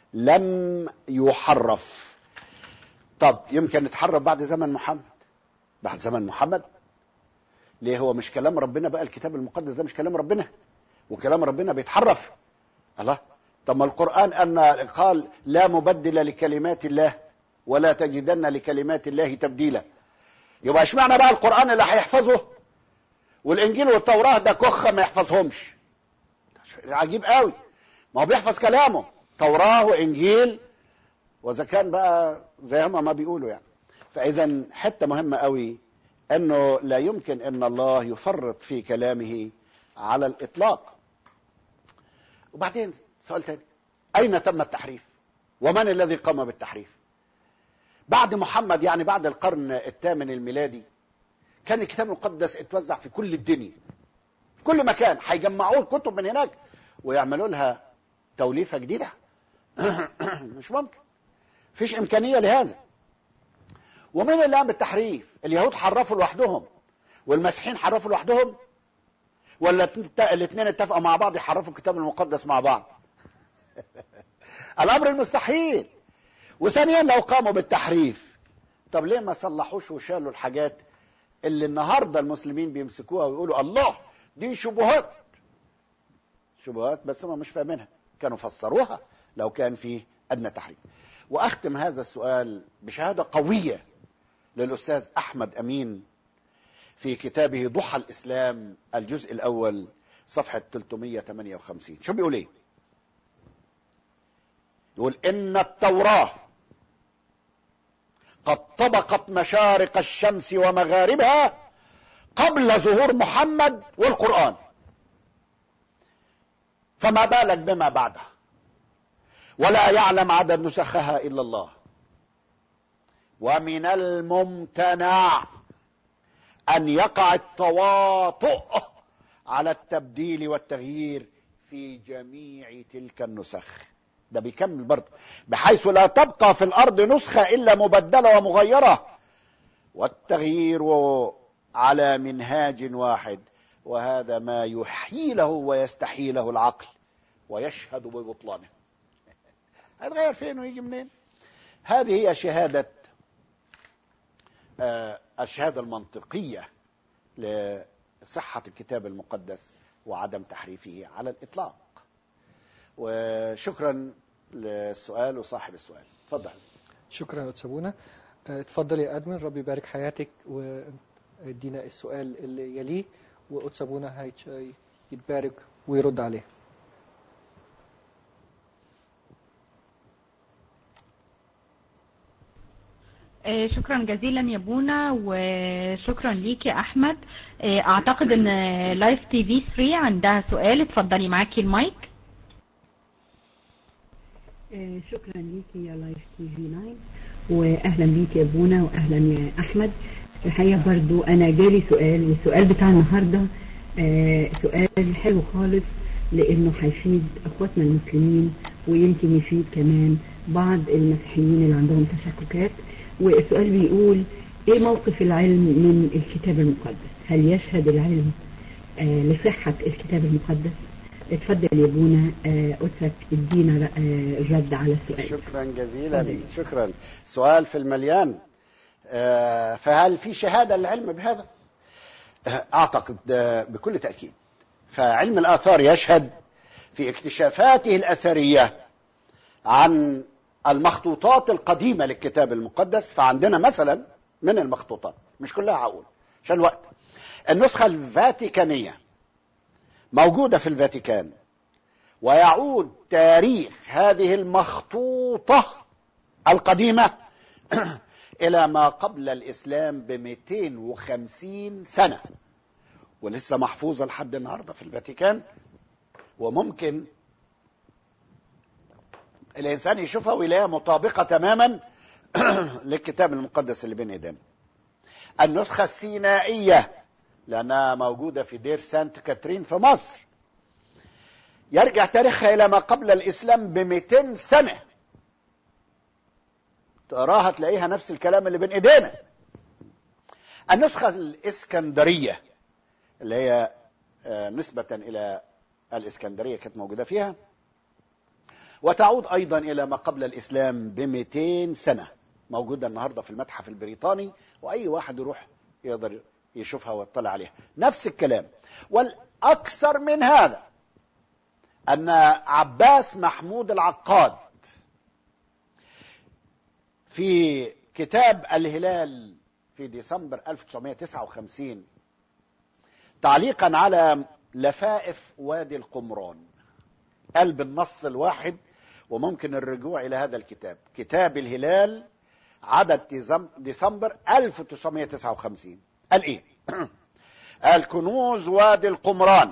لم يحرف طب يمكن يتحرف بعد زمن محمد بعد زمن محمد ليه هو مش كلام ربنا بقى الكتاب المقدس ده مش كلام ربنا وكلام ربنا بيتحرف الله طب ما القرآن أن قال لا مبدل لكلمات الله ولا تجدن لكلمات الله تبديلا يبقى اشمعنى بقى القرآن اللي هيحفظه والإنجيل والتوراة ده كخة ما يحفظهمش عجيب قوي ما هو بيحفظ كلامه توراة وإنجيل وإذا كان بقى زي هما ما بيقولوا يعني فإذا حتة مهمة قوي أنه لا يمكن أن الله يفرط في كلامه على الإطلاق وبعدين سؤال تاني أين تم التحريف ومن الذي قام بالتحريف بعد محمد يعني بعد القرن الثامن الميلادي كان الكتاب المقدس اتوزع في كل الدنيا في كل مكان هيجمعوا الكتب من هناك ويعملوا لها توليفه جديده مش ممكن فيش امكانيه لهذا ومين اللي قام بالتحريف اليهود حرفوا لوحدهم والمسيحيين حرفوا لوحدهم ولا الاثنين اتفقوا مع بعض يحرفوا الكتاب المقدس مع بعض الامر المستحيل وثانيا لو قاموا بالتحريف طب ليه ما صلحوش وشالوا الحاجات اللي النهارده المسلمين بيمسكوها ويقولوا الله دي شبهات شبهات بس هم مش فاهمينها كانوا فسروها لو كان فيه ادنى تحريف واختم هذا السؤال بشهاده قويه للاستاذ احمد امين في كتابه ضحى الاسلام الجزء الاول صفحه 358 شو بيقول ايه يقول ان التوراه قد طبقت مشارق الشمس ومغاربها قبل ظهور محمد والقران فما بالك بما بعدها ولا يعلم عدد نسخها الا الله ومن الممتنع ان يقع التواطؤ على التبديل والتغيير في جميع تلك النسخ ده بيكمل برضه بحيث لا تبقى في الارض نسخه الا مبدله ومغيره والتغيير على منهاج واحد وهذا ما يحيله ويستحيله العقل ويشهد ببطلانه هيتغير فين ويجي منين هذه هي شهادة آه الشهادة المنطقية لصحة الكتاب المقدس وعدم تحريفه على الإطلاق وشكرا للسؤال وصاحب السؤال تفضل شكرا يا أتسابونا اتفضل يا أدمن ربي يبارك حياتك وادينا السؤال اللي يليه وأتسابونا يتبارك ويرد عليه شكرا جزيلا يا بونا وشكرا ليك يا احمد اعتقد ان لايف تي في 3 عندها سؤال اتفضلي معاكي المايك شكرا ليكي يا لايف تي في 9 واهلا بيك يا بونا واهلا يا احمد الحقيقه برضو انا جالي سؤال والسؤال بتاع النهارده سؤال حلو خالص لانه هيفيد اخواتنا المسلمين ويمكن يفيد كمان بعض المسيحيين اللي عندهم تشككات والسؤال بيقول ايه موقف العلم من الكتاب المقدس هل يشهد العلم آه لصحة الكتاب المقدس اتفضل يا بونا أترك ادينا آه الرد على السؤال شكرا جزيلا شكرا سؤال في المليان آه فهل في شهادة للعلم بهذا أعتقد بكل تأكيد فعلم الآثار يشهد في اكتشافاته الأثرية عن المخطوطات القديمة للكتاب المقدس فعندنا مثلا من المخطوطات مش كلها هقول عشان الوقت النسخة الفاتيكانية موجودة في الفاتيكان ويعود تاريخ هذه المخطوطة القديمة إلى ما قبل الإسلام ب 250 سنة ولسه محفوظة لحد النهاردة في الفاتيكان وممكن الانسان يشوفها ويلاقيها مطابقه تماما للكتاب المقدس اللي بين ايدينا النسخه السينائيه لانها موجوده في دير سانت كاترين في مصر يرجع تاريخها الى ما قبل الاسلام ب 200 سنه تقراها تلاقيها نفس الكلام اللي بين ايدينا النسخه الاسكندريه اللي هي نسبه الى الاسكندريه كانت موجوده فيها وتعود أيضا إلى ما قبل الإسلام ب 200 سنة موجودة النهاردة في المتحف البريطاني وأي واحد يروح يقدر يشوفها ويطلع عليها نفس الكلام والأكثر من هذا أن عباس محمود العقاد في كتاب الهلال في ديسمبر 1959 تعليقا على لفائف وادي القمران قال بالنص الواحد وممكن الرجوع إلى هذا الكتاب كتاب الهلال عدد ديزم- ديسمبر 1959 قال إيه قال كنوز وادي القمران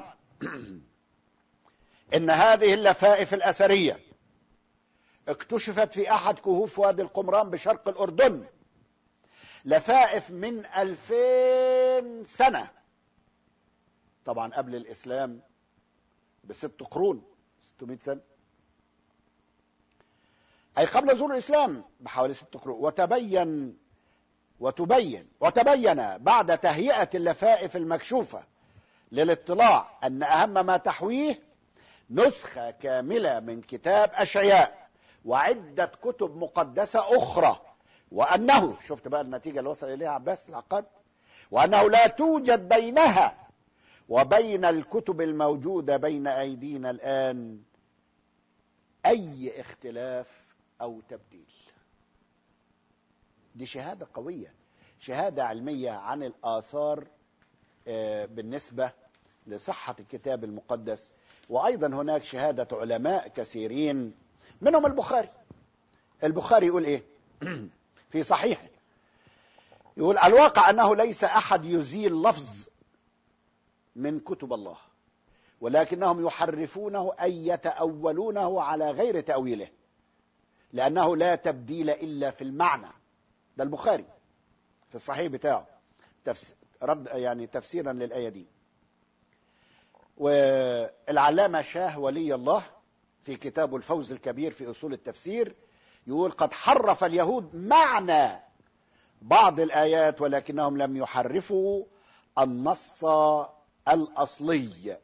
إن هذه اللفائف الأثرية اكتشفت في أحد كهوف وادي القمران بشرق الأردن لفائف من ألفين سنة طبعا قبل الإسلام بست قرون 600 سنة أي قبل ظهور الإسلام بحوالي ست قرون وتبين وتبين وتبين بعد تهيئة اللفائف المكشوفة للاطلاع أن أهم ما تحويه نسخة كاملة من كتاب أشعياء وعدة كتب مقدسة أخرى وأنه شفت بقى النتيجة اللي وصل إليها عباس العقاد وأنه لا توجد بينها وبين الكتب الموجودة بين أيدينا الآن أي اختلاف أو تبديل دي شهادة قوية شهادة علمية عن الآثار آه، بالنسبة لصحة الكتاب المقدس وأيضا هناك شهادة علماء كثيرين منهم البخاري البخاري يقول إيه في صحيحه يقول الواقع أنه ليس أحد يزيل لفظ من كتب الله ولكنهم يحرفونه أي يتأولونه على غير تأويله لأنه لا تبديل إلا في المعنى ده البخاري في الصحيح بتاعه تفس... رد يعني تفسيرا للآية دي والعلامة شاه ولي الله في كتابه الفوز الكبير في أصول التفسير يقول قد حرف اليهود معنى بعض الآيات ولكنهم لم يحرفوا النص الأصلي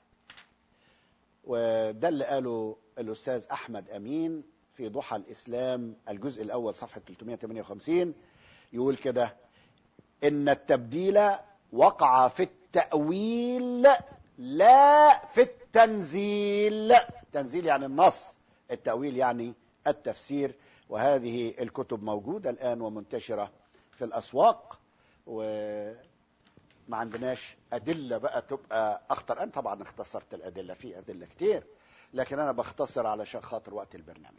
وده اللي قاله الأستاذ أحمد أمين في ضحى الإسلام الجزء الأول صفحة 358 يقول كده إن التبديل وقع في التأويل لا في التنزيل تنزيل يعني النص التأويل يعني التفسير وهذه الكتب موجودة الآن ومنتشرة في الأسواق وما عندناش أدلة بقى تبقى أخطر أنا طبعا اختصرت الأدلة في أدلة كتير لكن أنا بختصر علشان خاطر وقت البرنامج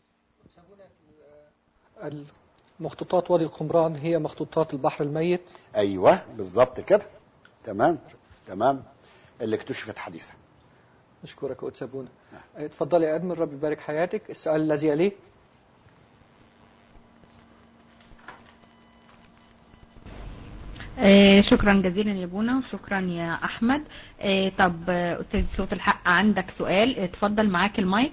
مخطوطات وادي القمران هي مخطوطات البحر الميت أيوة بالظبط كده تمام تمام اللي اكتشفت حديثا نشكرك يا أستاذ بونا اتفضلي يا أدمن رب يبارك حياتك السؤال الذي يليه آه، شكرا جزيلا يا بونا وشكرا يا احمد آه، طب آه، استاذ صوت الحق عندك سؤال اتفضل معاك المايك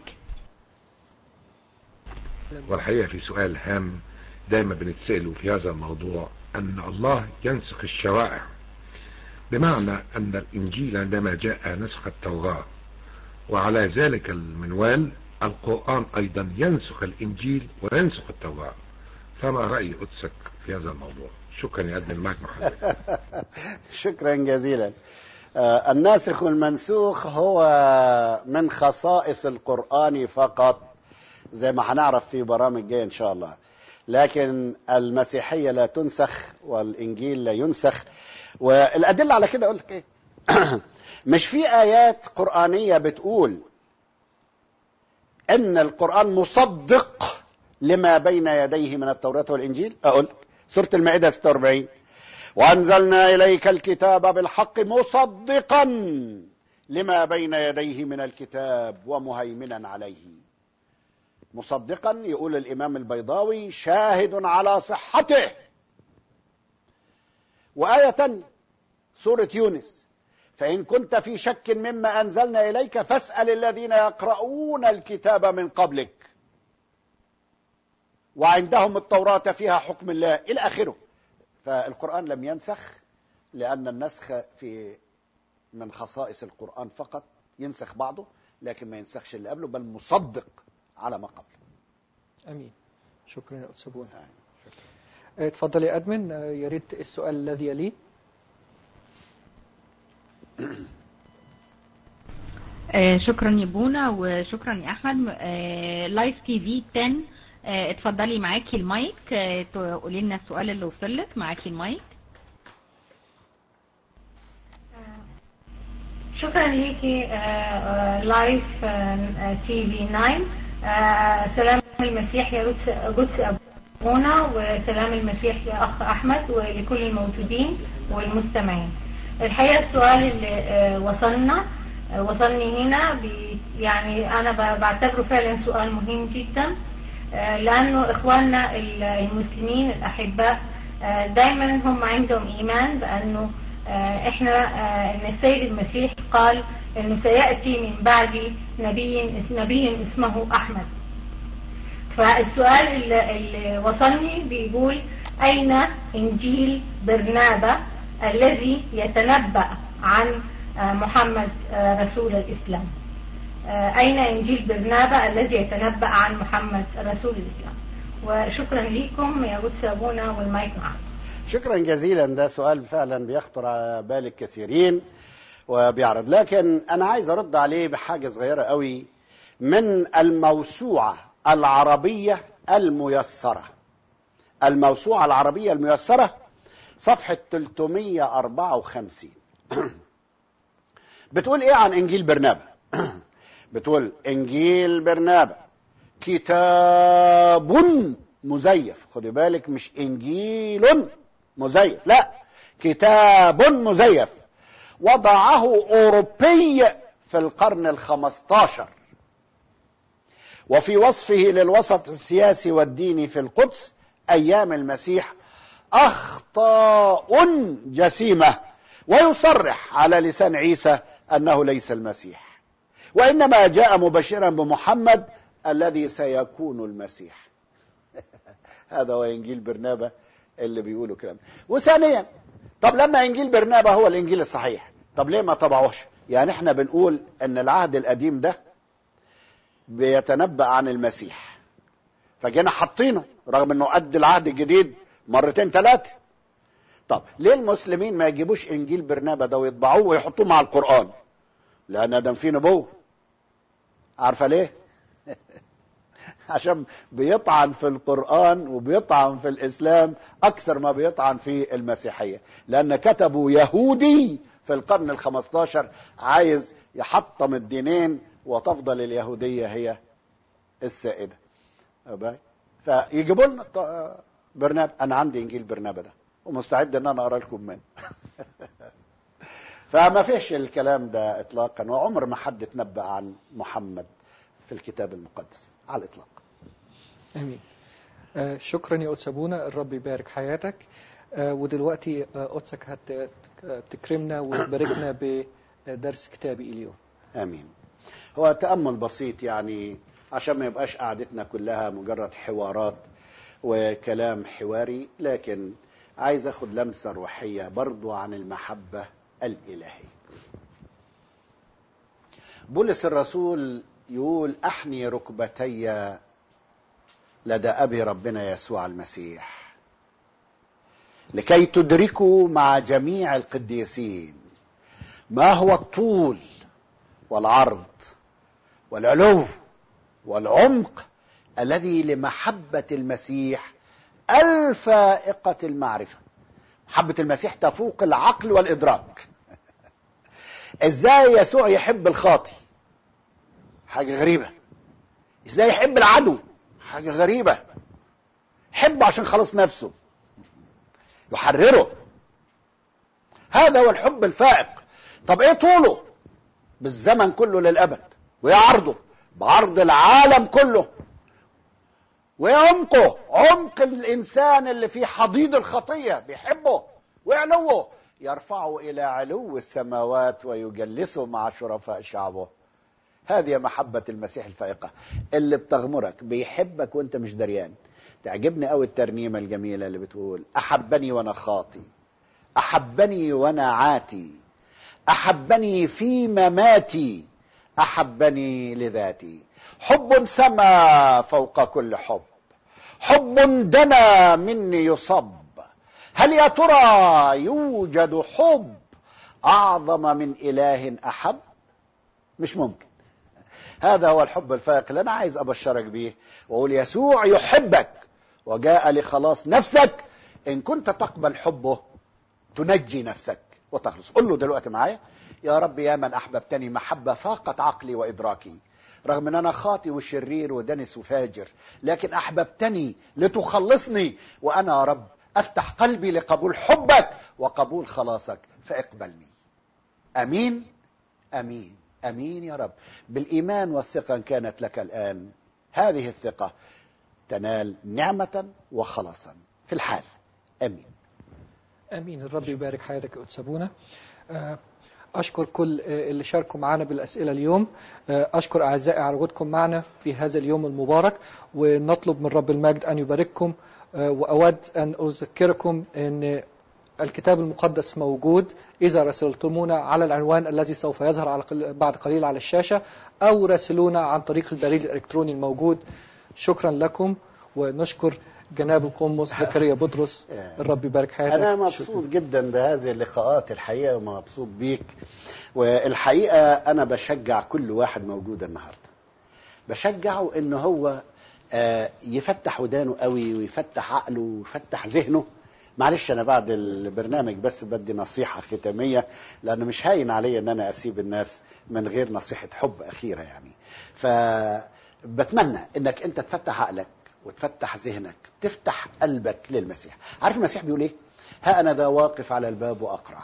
والحقيقة في سؤال هام دايما بنتسأله في هذا الموضوع أن الله ينسخ الشرائع بمعنى أن الإنجيل عندما جاء نسخ التوراة وعلى ذلك المنوال القرآن أيضا ينسخ الإنجيل وينسخ التوراة فما رأي قدسك في هذا الموضوع شكرا يا أدنى المايك محمد شكرا جزيلا آه، الناسخ والمنسوخ هو من خصائص القرآن فقط زي ما هنعرف في برامج جاية إن شاء الله لكن المسيحية لا تنسخ والإنجيل لا ينسخ والأدلة على كده أقول لك إيه مش في آيات قرآنية بتقول إن القرآن مصدق لما بين يديه من التوراة والإنجيل أقول لك سورة المائدة 46 وأنزلنا إليك الكتاب بالحق مصدقا لما بين يديه من الكتاب ومهيمنا عليه مصدقا يقول الإمام البيضاوي شاهد على صحته وآية تانية سورة يونس فإن كنت في شك مما أنزلنا إليك فاسأل الذين يقرؤون الكتاب من قبلك وعندهم التوراة فيها حكم الله إلى آخره فالقرآن لم ينسخ لأن النسخ في من خصائص القرآن فقط ينسخ بعضه لكن ما ينسخش اللي قبله بل مصدق على ما قبل امين شكرا يا استاذ بونا آه، آه، اتفضل يا ادمن آه، يا ريت السؤال الذي يليه آه، شكرا يا بونا وشكرا يا احمد آه، لايف تي في 10 آه، اتفضلي معاكي المايك آه، تقولي لنا السؤال اللي وصل لك معاكي المايك شكرا ليكي آه، آه، لايف آه، تي في 9 آه، سلام المسيح يا قدس قدس ابونا وسلام المسيح يا اخ احمد ولكل الموجودين والمستمعين الحقيقه السؤال اللي آه، وصلنا آه، وصلني هنا بي- يعني انا ب- بعتبره فعلا سؤال مهم جدا آه، لانه اخواننا ال- المسلمين الاحباء آه، دايما هم عندهم ايمان بانه آه، احنا آه، ان السيد المسيح قال انه سياتي من بعدي نبي نبي اسمه احمد فالسؤال اللي, اللي وصلني بيقول اين انجيل برنابا الذي يتنبأ عن آه، محمد آه، رسول الاسلام آه، اين انجيل برنابا الذي يتنبأ عن محمد رسول الاسلام وشكرا لكم يا قدس ابونا والمايك معكم شكرا جزيلا ده سؤال فعلا بيخطر على بال الكثيرين وبيعرض لكن انا عايز ارد عليه بحاجه صغيره قوي من الموسوعه العربيه الميسره الموسوعه العربيه الميسره صفحه 354 بتقول ايه عن انجيل برنابا بتقول انجيل برنابا كتاب مزيف خدي بالك مش انجيل مزيف لا كتاب مزيف وضعه اوروبي في القرن الخمستاشر وفي وصفه للوسط السياسي والديني في القدس ايام المسيح اخطاء جسيمه ويصرح على لسان عيسى انه ليس المسيح وانما جاء مبشرا بمحمد الذي سيكون المسيح هذا هو انجيل برنابا اللي بيقولوا كلام وثانيا طب لما انجيل برنابا هو الانجيل الصحيح طب ليه ما طبعوش يعني احنا بنقول ان العهد القديم ده بيتنبأ عن المسيح فجينا حاطينه رغم انه قد العهد الجديد مرتين ثلاثه طب ليه المسلمين ما يجيبوش انجيل برنابا ده ويطبعوه ويحطوه مع القران لان ده فيه نبوه عارفه ليه عشان بيطعن في القرآن وبيطعن في الإسلام أكثر ما بيطعن في المسيحية لأن كتبوا يهودي في القرن الخمستاشر عايز يحطم الدينين وتفضل اليهودية هي السائدة أباي فيجيبوا لنا الط- برنابا أنا عندي إنجيل برنابا ده ومستعد إن أنا أقرأ لكم منه فما فيش الكلام ده إطلاقا وعمر ما حد اتنبأ عن محمد في الكتاب المقدس على الإطلاق امين آه، شكرا يا قدس ابونا الرب يبارك حياتك آه، ودلوقتي آه، قدسك هت- تكرمنا وتباركنا بدرس كتابي اليوم امين هو تامل بسيط يعني عشان ما يبقاش قعدتنا كلها مجرد حوارات وكلام حواري لكن عايز اخد لمسه روحيه برضو عن المحبه الالهيه بولس الرسول يقول احني ركبتي لدى ابي ربنا يسوع المسيح لكي تدركوا مع جميع القديسين ما هو الطول والعرض والعلو والعمق الذي لمحبة المسيح الفائقة المعرفة محبة المسيح تفوق العقل والإدراك ازاي يسوع يحب الخاطي حاجة غريبة ازاي يحب العدو حاجة غريبة حبه عشان خلاص نفسه يحرره هذا هو الحب الفائق طب ايه طوله بالزمن كله للابد وايه عرضه بعرض العالم كله وايه عمقه عمق الانسان اللي في حضيض الخطيه بيحبه وعلوه يرفعه الى علو السماوات ويجلسه مع شرفاء شعبه هذه محبة المسيح الفائقة اللي بتغمرك بيحبك وانت مش دريان تعجبني قوي الترنيمة الجميلة اللي بتقول أحبني وأنا خاطي أحبني وأنا عاتي أحبني في مماتي أحبني لذاتي حب سما فوق كل حب حب دنا مني يصب هل يا ترى يوجد حب أعظم من إله أحب مش ممكن هذا هو الحب الفائق اللي أنا عايز أبشرك بيه وأقول يسوع يحبك وجاء لخلاص نفسك إن كنت تقبل حبه تنجي نفسك وتخلص قل له دلوقتي معايا يا رب يا من أحببتني محبة فاقت عقلي وإدراكي رغم ان انا خاطي وشرير ودنس وفاجر لكن احببتني لتخلصني وانا يا رب افتح قلبي لقبول حبك وقبول خلاصك فاقبلني امين امين امين يا رب بالايمان والثقه إن كانت لك الان هذه الثقه تنال نعمه وخلاصا في الحال امين امين الرب يبارك حياتك يا قدس ابونا آه، اشكر كل آه، اللي شاركوا معنا بالاسئله اليوم آه، اشكر اعزائي على وجودكم معنا في هذا اليوم المبارك ونطلب من رب المجد ان يبارككم آه، واود ان اذكركم ان الكتاب المقدس موجود إذا رسلتمونا على العنوان الذي سوف يظهر على قل- بعد قليل على الشاشة أو راسلونا عن طريق البريد الإلكتروني الموجود شكرا لكم ونشكر جناب القمص زكريا بطرس الرب يبارك حياتك انا شكراً. مبسوط جدا بهذه اللقاءات الحقيقه ومبسوط بيك والحقيقه انا بشجع كل واحد موجود النهارده بشجعه ان هو آه، يفتح ودانه قوي ويفتح عقله ويفتح ذهنه معلش انا بعد البرنامج بس بدي نصيحه ختاميه لان مش هاين عليا ان انا اسيب الناس من غير نصيحه حب اخيره يعني فبتمنى انك انت تفتح عقلك وتفتح ذهنك تفتح قلبك للمسيح عارف المسيح بيقول ايه ها انا ذا واقف على الباب واقرع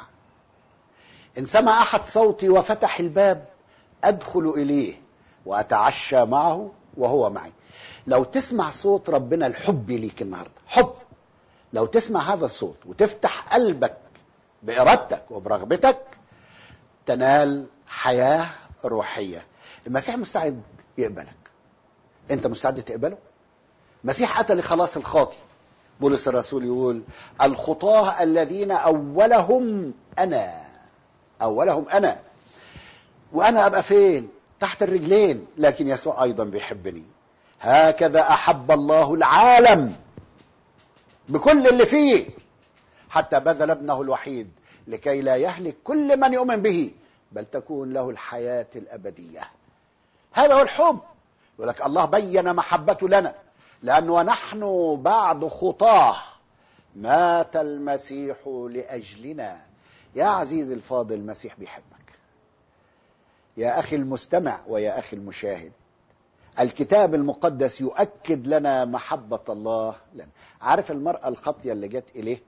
ان سمع احد صوتي وفتح الباب ادخل اليه واتعشى معه وهو معي لو تسمع صوت ربنا الحب ليك النهارده حب لو تسمع هذا الصوت وتفتح قلبك بارادتك وبرغبتك تنال حياه روحيه المسيح مستعد يقبلك انت مستعد تقبله مسيح اتى لخلاص الخاطي بولس الرسول يقول الخطاه الذين اولهم انا اولهم انا وانا ابقى فين تحت الرجلين لكن يسوع ايضا بيحبني هكذا احب الله العالم بكل اللي فيه حتى بذل ابنه الوحيد لكي لا يهلك كل من يؤمن به بل تكون له الحياه الابديه هذا هو الحب يقول لك الله بين محبته لنا لانه نحن بعد خطاه مات المسيح لاجلنا يا عزيزي الفاضل المسيح بيحبك يا اخي المستمع ويا اخي المشاهد الكتاب المقدس يؤكد لنا محبة الله لنا عارف المرأة الخاطية اللي جت إليه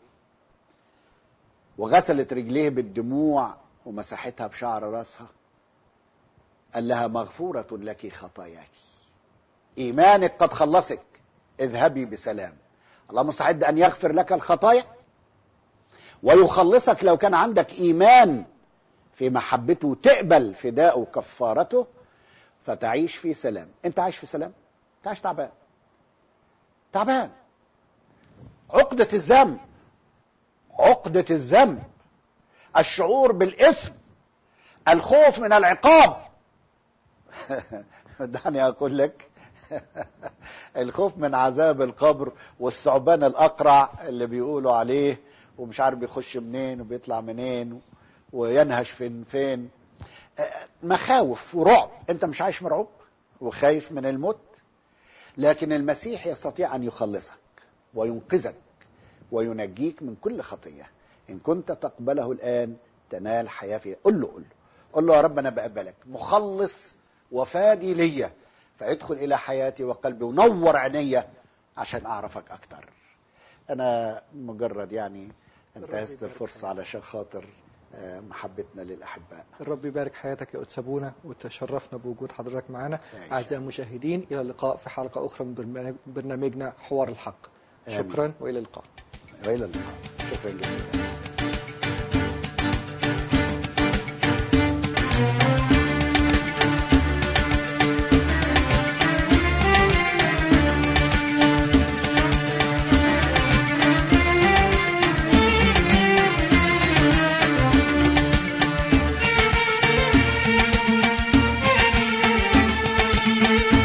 وغسلت رجليه بالدموع ومسحتها بشعر راسها قال لها مغفورة لك خطاياك إيمانك قد خلصك اذهبي بسلام الله مستعد أن يغفر لك الخطايا ويخلصك لو كان عندك إيمان في محبته تقبل فداءه وكفارته فتعيش في سلام انت عايش في سلام انت عايش تعبان تعبان عقدة الذنب عقدة الذنب الشعور بالإثم الخوف من العقاب دعني أقول لك الخوف من عذاب القبر والثعبان الأقرع اللي بيقولوا عليه ومش عارف بيخش منين وبيطلع منين وينهش فين فين مخاوف ورعب انت مش عايش مرعوب وخايف من الموت لكن المسيح يستطيع ان يخلصك وينقذك وينجيك من كل خطيه ان كنت تقبله الان تنال حياه فيها قل له قل له قل له يا رب انا بقبلك مخلص وفادي ليا فادخل الى حياتي وقلبي ونور عينيا عشان اعرفك اكتر انا مجرد يعني انتهزت الفرصه علشان خاطر محبتنا للأحباء الرب يبارك حياتك يا أتسابونا وتشرفنا بوجود حضرتك معنا يعيش. أعزائي المشاهدين إلى اللقاء في حلقة أخرى من برنامج- برنامجنا حوار الحق آمين. شكرا وإلى اللقاء والى اللقاء شكرا جزيلا الدين